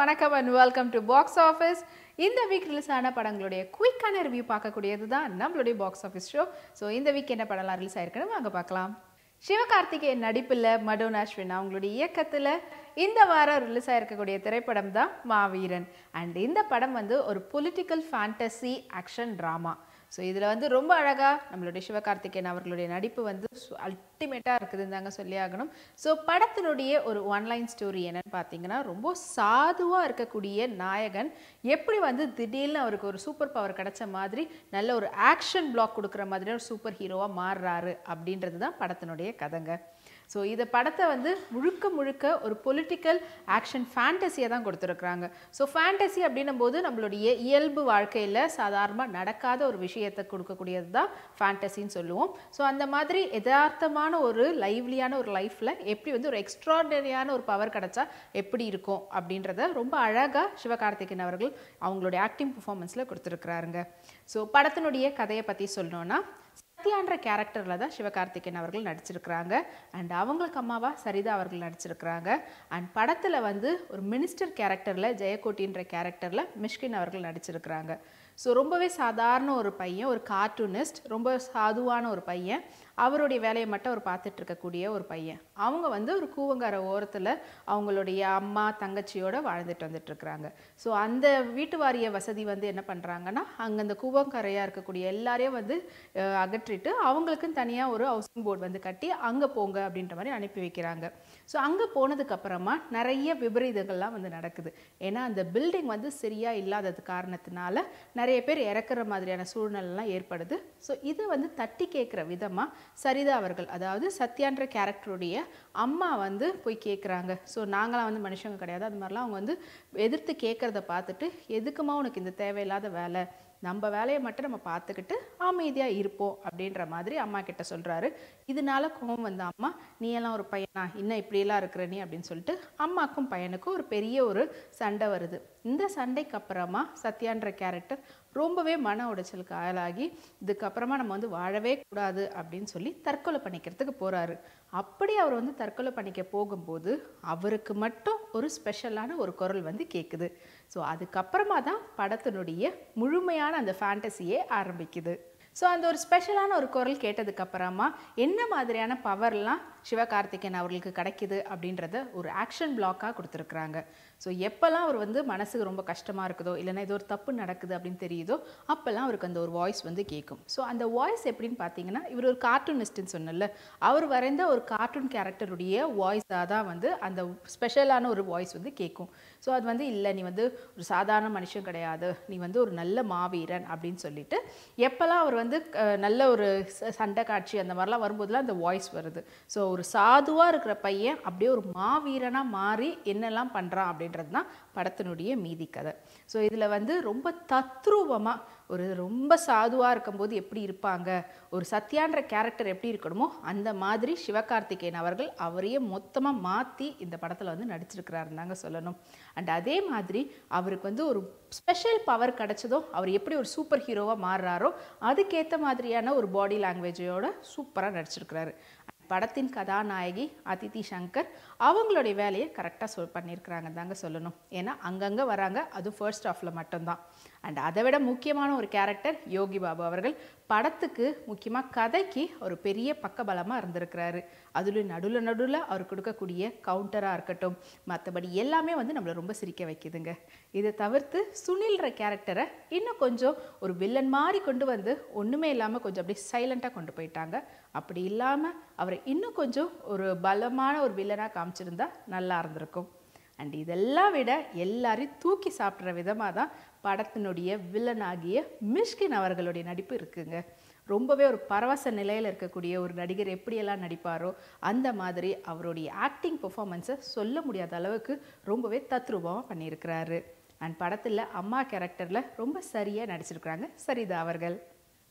வணக்கம் and welcome to box office இந்த week release ஆன படங்களுடைய குயிக்கான ரிவ்யூ பார்க்கக்கூடியது தான் நம்மளுடைய பாக்ஸ் ஆஃபீஸ் ஷோ ஸோ இந்த வீக் என்ன படம்லாம் ரிலீஸ் ஆயிருக்குன்னு வாங்க பார்க்கலாம் சிவகார்த்திகேயன் நடிப்பில் மடோன் அஸ்வின் அவங்களுடைய இயக்கத்தில் இந்த வாரம் ரிலீஸ் ஆயிருக்கக்கூடிய திரைப்படம் தான் மாவீரன் அண்ட் இந்த படம் வந்து ஒரு political fantasy action drama so இதில் வந்து ரொம்ப அழகாக நம்மளுடைய சிவகார்த்திகேயன் அவர்களுடைய நடிப்பு வந்து அல்டிமேட்டாக இருக்குதுன்னு தாங்க சொல்லி ஆகணும் ஸோ படத்தினுடைய ஒரு ஒன்லைன் ஸ்டோரி என்னன்னு பார்த்தீங்கன்னா ரொம்ப சாதுவாக இருக்கக்கூடிய நாயகன் எப்படி வந்து திடீர்னு அவருக்கு ஒரு சூப்பர் பவர் கிடைச்ச மாதிரி நல்ல ஒரு ஆக்ஷன் பிளாக் கொடுக்குற மாதிரி ஒரு சூப்பர் ஹீரோவாக மாறுறாரு அப்படின்றது தான் படத்தினுடைய கதைங்க ஸோ இதை படத்தை வந்து முழுக்க முழுக்க ஒரு பொலிட்டிக்கல் ஆக்ஷன் ஃபேண்டசியை தான் கொடுத்துருக்குறாங்க ஸோ ஃபேண்டசி அப்படின்னும் போது நம்மளுடைய இயல்பு வாழ்க்கையில் சாதாரணமாக நடக்காத ஒரு விஷயத்தை கொடுக்கக்கூடியது தான் ஃபேண்டசின்னு சொல்லுவோம் ஸோ அந்த மாதிரி யதார்த்தமான ஒரு லைவ்லியான ஒரு லைஃப்பில் எப்படி வந்து ஒரு எக்ஸ்ட்ராடனரியான ஒரு பவர் கிடச்சா எப்படி இருக்கும் அப்படின்றத ரொம்ப அழகாக சிவகார்த்திகேயன் அவர்கள் அவங்களுடைய ஆக்டிங் பர்ஃபார்மன்ஸில் கொடுத்துருக்குறாருங்க ஸோ படத்தினுடைய கதையை பற்றி சொல்லணும்னா சத்யான்ற கேரக்டரில் தான் சிவகார்த்திகேயன் அவர்கள் நடிச்சிருக்கிறாங்க அண்ட் அவங்களுக்கு அம்மாவா சரிதா அவர்கள் நடிச்சிருக்கிறாங்க அண்ட் படத்தில் வந்து ஒரு மினிஸ்டர் கேரக்டரில் ஜெயக்கோட்டின்ற கேரக்டரில் மிஷ்கின் அவர்கள் நடிச்சிருக்கிறாங்க ஸோ ரொம்பவே சாதாரண ஒரு பையன் ஒரு கார்ட்டூனிஸ்ட் ரொம்ப சாதுவான ஒரு பையன் அவருடைய வேலையை மட்டும் அவர் பார்த்துட்டு இருக்கக்கூடிய ஒரு பையன் அவங்க வந்து ஒரு கூவங்கார ஓரத்தில் அவங்களுடைய அம்மா தங்கச்சியோட வாழ்ந்துட்டு வந்துட்டு இருக்கிறாங்க ஸோ அந்த வீட்டு வாரிய வசதி வந்து என்ன பண்ணுறாங்கன்னா அங்கே அந்த கூவங்கரையாக இருக்கக்கூடிய எல்லாரையும் வந்து அஹ், அகற்றிட்டு அவங்களுக்குன்னு தனியாக ஒரு ஹவுசிங் போர்டு வந்து கட்டி அங்கே போங்க அப்படின்ற மாதிரி அனுப்பி வைக்கிறாங்க ஸோ அங்கே போனதுக்கு அப்புறமா நிறைய விபரீதங்கள்லாம் வந்து நடக்குது ஏன்னா அந்த பில்டிங் வந்து சரியா இல்லாதது காரணத்தினால நிறைய பேர் இறக்குற மாதிரியான சூழ்நிலைலாம் ஏற்படுது ஸோ இதை வந்து தட்டி கேட்குற விதமாக சரிதா அவர்கள் அதாவது சத்யான்ற கேரக்டருடைய அம்மா வந்து போய் கேட்குறாங்க ஸோ நாங்களாம் வந்து மனுஷங்க கிடையாது அது மாதிரிலாம் அவங்க வந்து எதிர்த்து கேட்குறத பார்த்துட்டு எதுக்குமா உனக்கு இந்த தேவையில்லாத வேலை நம்ம வேலையை மட்டும் நம்ம பார்த்துக்கிட்டு அமைதியாக இருப்போம் அப்படின்ற மாதிரி அம்மா கிட்ட சொல்கிறாரு இதனால கோவம் வந்த அம்மா நீ எல்லாம் ஒரு பையனா இன்னும் இப்படியெல்லாம் இருக்கிற நீ அப்படின்னு சொல்லிட்டு அம்மாக்கும் பையனுக்கும் ஒரு பெரிய ஒரு சண்டை வருது இந்த சண்டைக்கு அப்புறமா சத்யான்ற கேரக்டர் ரொம்பவே மன உடைச்சலுக்கு ஆளாகி இதுக்கப்புறமா நம்ம வந்து வாழவே கூடாது அப்படின்னு சொல்லி தற்கொலை பண்ணிக்கிறதுக்கு போகிறாரு அப்படி அவர் வந்து தற்கொலை பண்ணிக்க போகும்போது அவருக்கு மட்டும் ஒரு ஸ்பெஷலான ஒரு குரல் வந்து கேட்குது ஸோ அதுக்கப்புறமா தான் படத்தினுடைய முழுமையான அந்த ஃபேண்டசியே ஆரம்பிக்குது ஸோ அந்த ஒரு ஸ்பெஷலான ஒரு குரல் கேட்டதுக்கு அப்புறமா என்ன மாதிரியான பவர்லாம் சிவகார்த்திகேயன் அவர்களுக்கு கிடைக்குது அப்படின்றத ஒரு ஆக்ஷன் பிளாக்காக கொடுத்துருக்குறாங்க ஸோ எப்போல்லாம் அவர் வந்து மனசுக்கு ரொம்ப கஷ்டமாக இருக்குதோ இல்லைன்னா ஏதோ ஒரு தப்பு நடக்குது அப்படின்னு தெரியுதோ அப்போல்லாம் அவருக்கு அந்த ஒரு வாய்ஸ் வந்து கேட்கும் ஸோ அந்த வாய்ஸ் எப்படின்னு பார்த்தீங்கன்னா இவர் ஒரு கார்ட்டூனிஸ்ட்னு சொன்னல அவர் வரைந்த ஒரு கார்ட்டூன் கேரக்டருடைய வாய்ஸாக தான் வந்து அந்த ஸ்பெஷலான ஒரு வாய்ஸ் வந்து கேட்கும் ஸோ அது வந்து இல்லை நீ வந்து ஒரு சாதாரண மனுஷன் கிடையாது நீ வந்து ஒரு நல்ல மாவீரன் அப்படின்னு சொல்லிட்டு எப்போல்லாம் அவர் வந்து அஹ், நல்ல ஒரு ச- சண்டை காட்சி அந்த மாதிரிலாம் வரும்போதெல்லாம் அந்த வாய்ஸ் வருது ஸோ ஒரு சாதுவாக இருக்கிற பையன் அப்படியே ஒரு மாவீரனாக மாறி என்னெல்லாம் பண்ணுறான் அப்படின்றது தான் படத்தினுடைய மீதி கதை ஸோ இதில் வந்து ரொம்ப தத்ரூபமாக ஒரு ரொம்ப சாதுவாக இருக்கும்போது எப்படி இருப்பாங்க ஒரு சத்யான்ற கேரக்டர் எப்படி இருக்கணுமோ அந்த மாதிரி சிவகார்த்திகேயன் அவர்கள் அவரையே மொத்தமாக மாற்றி இந்த படத்தில் வந்து நடிச்சிருக்கிறாருன்னு தாங்க சொல்லணும் அண்ட் அதே மாதிரி அவருக்கு வந்து ஒரு ஸ்பெஷல் பவர் கிடைச்சதோ அவர் எப்படி ஒரு சூப்பர் ஹீரோவாக மாறுறாரோ அதுக்கேற்ற மாதிரியான ஒரு பாடி லாங்குவேஜோட சூப்பராக நடிச்சிருக்கிறாரு படத்தின் கதாநாயகி அதிதி சங்கர் அவங்களுடைய வேலையை கரெக்டாக சொல் பண்ணியிருக்கிறாங்க தாங்க சொல்லணும் ஏன்னா அங்கங்கே வராங்க அதுவும் ஃபர்ஸ்ட் ஹாஃபில் மட்டும்தான் அண்ட் அதை விட முக்கியமான ஒரு கேரக்டர் யோகி பாபு அவர்கள் படத்துக்கு முக்கியமாக கதைக்கு ஒரு பெரிய பக்கபலமாக இருந்திருக்கிறாரு அதுலேயும் நடுவில் நடுவில் அவர் கொடுக்கக்கூடிய கவுண்டராக இருக்கட்டும் மற்றபடி எல்லாமே வந்து நம்மளை ரொம்ப சிரிக்க வைக்குதுங்க இதை தவிர்த்து சுனில்ற கேரக்டரை இன்னும் கொஞ்சம் ஒரு வில்லன் மாதிரி கொண்டு வந்து ஒன்றுமே இல்லாமல் கொஞ்சம் அப்படியே சைலண்ட்டாக கொண்டு போயிட்டாங்க அப்படி இல்லாமல் அவரை இன்னும் கொஞ்சம் ஒரு பலமான ஒரு வில்லனாக காமிச்சிருந்தா நல்லா இருந்திருக்கும் அண்ட் இதெல்லாம் விட எல்லாரையும் தூக்கி சாப்பிட்ற விதமாக தான் படத்தினுடைய வில்லனாகிய மிஷ்கின் அவர்களுடைய நடிப்பு இருக்குங்க ரொம்பவே ஒரு பரவச நிலையில் இருக்கக்கூடிய ஒரு நடிகர் எப்படியெல்லாம் நடிப்பாரோ அந்த மாதிரி அவருடைய ஆக்டிங் பெர்ஃபார்மன்ஸை சொல்ல முடியாத அளவுக்கு ரொம்பவே தத்ரூபமாக பண்ணியிருக்கிறாரு அண்ட் படத்தில் அம்மா கேரக்டரில் ரொம்ப சரியாக நடிச்சிருக்கிறாங்க சரிதா அவர்கள்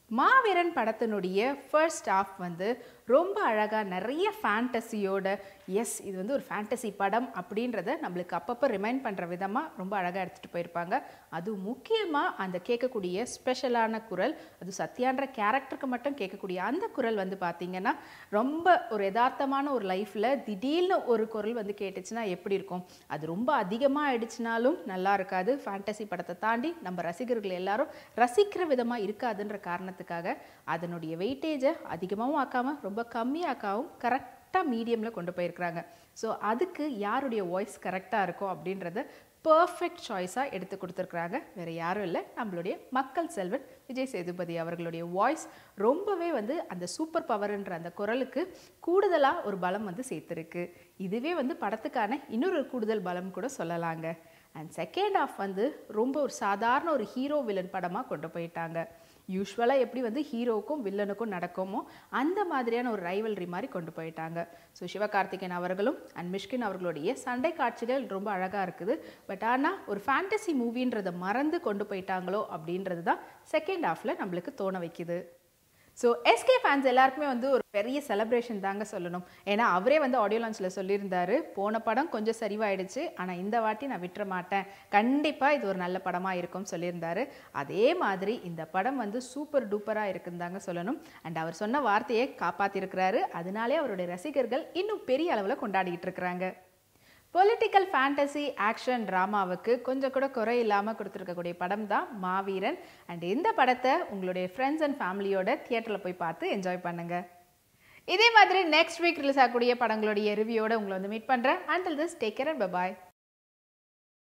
மாவீரன் படத்தினுடைய ஃபர்ஸ்ட் ஆஃப் வந்து ரொம்ப அழகாக நிறைய ஃபேண்டசியோட எஸ் இது வந்து ஒரு ஃபேண்டசி படம் அப்படின்றத நம்மளுக்கு அப்பப்போ ரிமைண்ட் பண்ணுற விதமாக ரொம்ப அழகாக எடுத்துகிட்டு போயிருப்பாங்க அது முக்கியமாக அந்த கேட்கக்கூடிய ஸ்பெஷலான குரல் அது சத்யான்ற கேரக்டருக்கு மட்டும் கேட்கக்கூடிய அந்த குரல் வந்து பார்த்திங்கன்னா ரொம்ப ஒரு யதார்த்தமான ஒரு லைஃப்பில் திடீர்னு ஒரு குரல் வந்து கேட்டுச்சுன்னா எப்படி இருக்கும் அது ரொம்ப அதிகமாக ஆயிடுச்சுனாலும் நல்லா இருக்காது ஃபேண்டசி படத்தை தாண்டி நம்ம ரசிகர்கள் எல்லாரும் ரசிக்கிற விதமாக இருக்காதுன்ற காரணத்துக்காக அதனுடைய வெயிட்டேஜை அதிகமாகவும் ஆக்காமல் ரொம்ப கம்மியாக்காவும் கரெக்டாக மீடியமில் கொண்டு போயிருக்கிறாங்க ஸோ அதுக்கு யாருடைய வாய்ஸ் கரெக்டாக இருக்கும் அப்படின்றத பர்ஃபெக்ட் சாய்ஸாக எடுத்து கொடுத்துருக்குறாங்க வேறு யாரும் இல்லை நம்மளுடைய மக்கள் செல்வன் விஜய் சேதுபதி அவர்களுடைய வாய்ஸ் ரொம்பவே வந்து அந்த சூப்பர் பவர்ன்ற அந்த குரலுக்கு கூடுதலாக ஒரு பலம் வந்து சேர்த்துருக்கு இதுவே வந்து படத்துக்கான இன்னொரு கூடுதல் பலம் கூட சொல்லலாங்க அண்ட் செகண்ட் ஆஃப் வந்து ரொம்ப ஒரு சாதாரண ஒரு ஹீரோ வில்லன் படமாக கொண்டு போயிட்டாங்க யூஸ்வலாக எப்படி வந்து ஹீரோவுக்கும் வில்லனுக்கும் நடக்குமோ அந்த மாதிரியான ஒரு ரைவல்ரி மாதிரி கொண்டு போயிட்டாங்க ஸோ சிவகார்த்திகேயன் அவர்களும் அண்ட் மிஷ்கின் அவர்களுடைய சண்டை காட்சிகள் ரொம்ப அழகாக இருக்குது பட் ஆனால் ஒரு ஃபேண்டசி மூவின்றதை மறந்து கொண்டு போயிட்டாங்களோ அப்படின்றது தான் செகண்ட் ஹாஃபில் நம்மளுக்கு தோண வைக்குது ஸோ எஸ்கே ஃபேன்ஸ் எல்லாருக்குமே வந்து ஒரு பெரிய செலிப்ரேஷன் தாங்க சொல்லணும் ஏன்னா அவரே வந்து ஆடியோ லான்ச்சில் சொல்லியிருந்தாரு போன படம் கொஞ்சம் சரிவாயிடுச்சு ஆனால் இந்த வாட்டி நான் விட்டுற மாட்டேன் கண்டிப்பாக இது ஒரு நல்ல படமாக இருக்கும்னு சொல்லியிருந்தாரு அதே மாதிரி இந்த படம் வந்து சூப்பர் டூப்பராக இருக்குன்னு தாங்க சொல்லணும் அண்ட் அவர் சொன்ன வார்த்தையை காப்பாற்றிருக்கிறாரு அதனாலே அவருடைய ரசிகர்கள் இன்னும் பெரிய அளவில் கொண்டாடிக்கிட்டு இருக்கிறாங்க பொலிட்டிக்கல் ஃபேண்டசி ஆக்ஷன் ட்ராமாவுக்கு கொஞ்சம் கூட குறை இல்லாமல் கொடுத்துருக்கக்கூடிய படம் தான் மாவீரன் அண்ட் இந்த படத்தை உங்களுடைய ஃப்ரெண்ட்ஸ் அண்ட் ஃபேமிலியோட தியேட்டரில் போய் பார்த்து என்ஜாய் பண்ணுங்க இதே மாதிரி நெக்ஸ்ட் வீக் ரிலீஸ் ஆகக்கூடிய படங்களுடைய ரிவ்யூவோட உங்களை வந்து மீட் பண்ணுறேன் until this take care and bye